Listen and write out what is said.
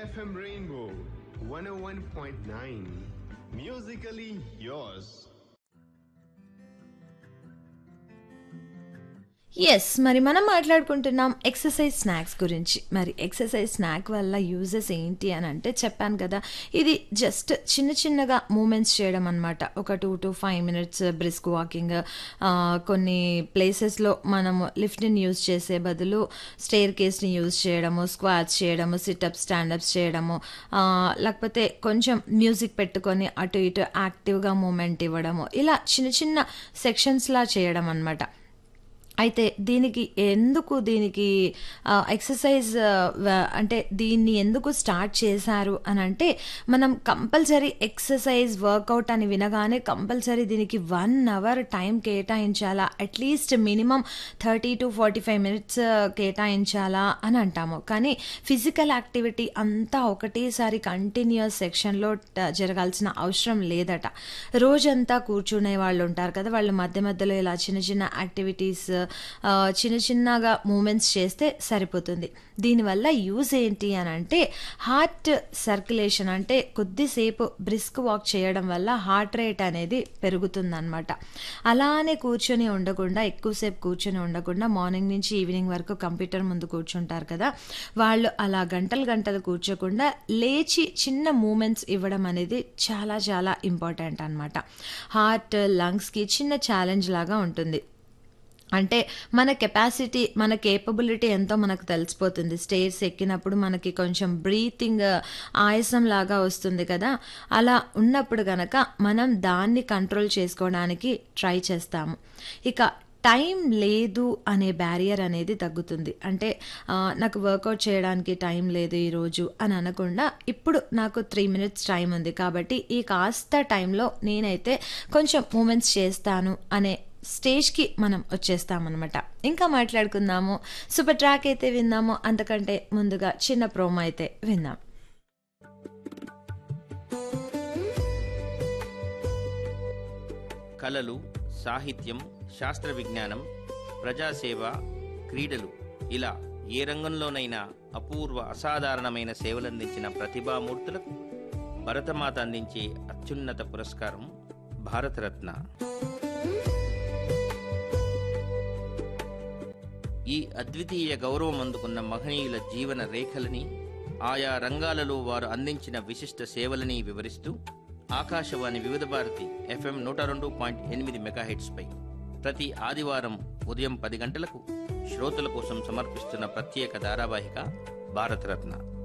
FM Rainbow 101.9. Musically yours. Yes మరి మనం మాట్లాడుకుంటున్నాం ఎక్సర్సైజ్ స్నాక్స్ గురించి మరి ఎక్సర్సైజ్ స్నాక్ వల్ల యూజెస్ ఏంటి అని అంటే చెప్పాను కదా ఇది జస్ట్ చిన్న చిన్నగా మూమెంట్స్ చేయడం అనమాట ఒక two to five minutes brisk walking కొన్ని ప్లేసెస్లో మనము లిఫ్ట్ని యూజ్ చేసే బదులు స్టేర్ కేస్ని యూజ్ చేయడము స్క్వాట్స్ చేయడము సిటప్ స్టాండప్స్ చేయడము ఆ, లేకపోతే కొంచెం మ్యూజిక్ పెట్టుకొని అటు ఇటు యాక్టివ్గా మూమెంట్ ఇవ్వడము ఇలా చిన్న చిన్న సెక్షన్స్లా చేయడం అనమాట అయితే దీనికి ఎందుకు దీనికి ఆ, ఎక్సర్సైజ్ ఆ, వ- అంటే దీన్ని ఎందుకు స్టార్ట్ చేశారు అని అంటే మనం కంపల్సరీ ఎక్సర్సైజ్ వర్కౌట్ అని వినగానే కంపల్సరీ దీనికి వన్ అవర్ టైం కేటాయించాలా at least minimum thirty to forty five minutes కేటాయించాలా అని అంటాము కానీ ఫిజికల్ యాక్టివిటీ అంతా ఒకటేసారి కంటిన్యూస్ సెక్షన్లో ట- జరగాల్సిన అవసరం లేదట రోజంతా కూర్చునే వాళ్ళు ఉంటారు కదా వాళ్ళు మధ్య మధ్యలో ఇలా చిన్న చిన్న యాక్టివిటీస్ ఆ, చిన్న చిన్నగా మూమెంట్స్ చేస్తే సరిపోతుంది దీనివల్ల యూజ్ ఏంటి అని అంటే హార్ట్ సర్క్యులేషన్ అంటే కొద్దిసేపు బ్రిస్క్ వాక్ చేయడం వల్ల హార్ట్ రేట్ అనేది పెరుగుతుందన్నమాట అలానే కూర్చొని ఉండకుండా ఎక్కువసేపు కూర్చొని ఉండకుండా మార్నింగ్ నుంచి ఈవినింగ్ వరకు కంప్యూటర్ ముందు కూర్చుంటారు కదా వాళ్ళు అలా గంటలు గంటలు కూర్చోకుండా లేచి చిన్న మూమెంట్స్ ఇవ్వడం అనేది చాలా చాలా ఇంపార్టెంట్ అనమాట హార్ట్ లంగ్స్కి చిన్న ఛాలెంజ్ లాగా ఉంటుంది అంటే మన కెపాసిటీ మన కేపబిలిటీ ఎంతో మనకు తెలిసిపోతుంది స్టేర్స్ ఎక్కినప్పుడు మనకి కొంచెం బ్రీతింగ్ ఆయాసం లాగా వస్తుంది కదా అలా ఉన్నప్పుడు గనక మనం దాన్ని కంట్రోల్ చేసుకోవడానికి ట్రై చేస్తాము ఇక టైం లేదు అనే బ్యారియర్ అనేది తగ్గుతుంది అంటే ఆ, నాకు వర్కౌట్ చేయడానికి టైం లేదు ఈరోజు అని అనకుండా ఇప్పుడు నాకు త్రీ మినిట్స్ టైం ఉంది కాబట్టి ఈ కాస్త టైంలో నేనైతే కొంచెం మూమెంట్స్ చేస్తాను అనే స్టేజ్కి మనం వచ్చేస్తామన్నమాట ఇంకా మాట్లాడుకుందాము సూపర్ ట్రాక్ అయితే విందాము అంతకంటే ముందుగా చిన్న ప్రోమో అయితే విందాం కళలు సాహిత్యం శాస్త్ర విజ్ఞానం ప్రజాసేవ క్రీడలు ఇలా ఏ రంగంలోనైనా అపూర్వ అసాధారణమైన సేవలందించిన ప్రతిభామూర్తులకు భరతమాత అందించే అత్యున్నత పురస్కారం భారతరత్న ఈ అద్వితీయ గౌరవం అందుకున్న మహనీయుల జీవన రేఖలని ఆయా రంగాలలో వారు అందించిన విశిష్ట సేవలని వివరిస్తూ ఆకాశవాణి వివిధ భారతి ఎఫ్ఎం నూట రెండు పాయింట్ ఎనిమిది మెగాహెట్స్పై ప్రతి ఆదివారం ఉదయం పది గంటలకు శ్రోతల కోసం సమర్పిస్తున్న ప్రత్యేక ధారావాహిక భారతరత్న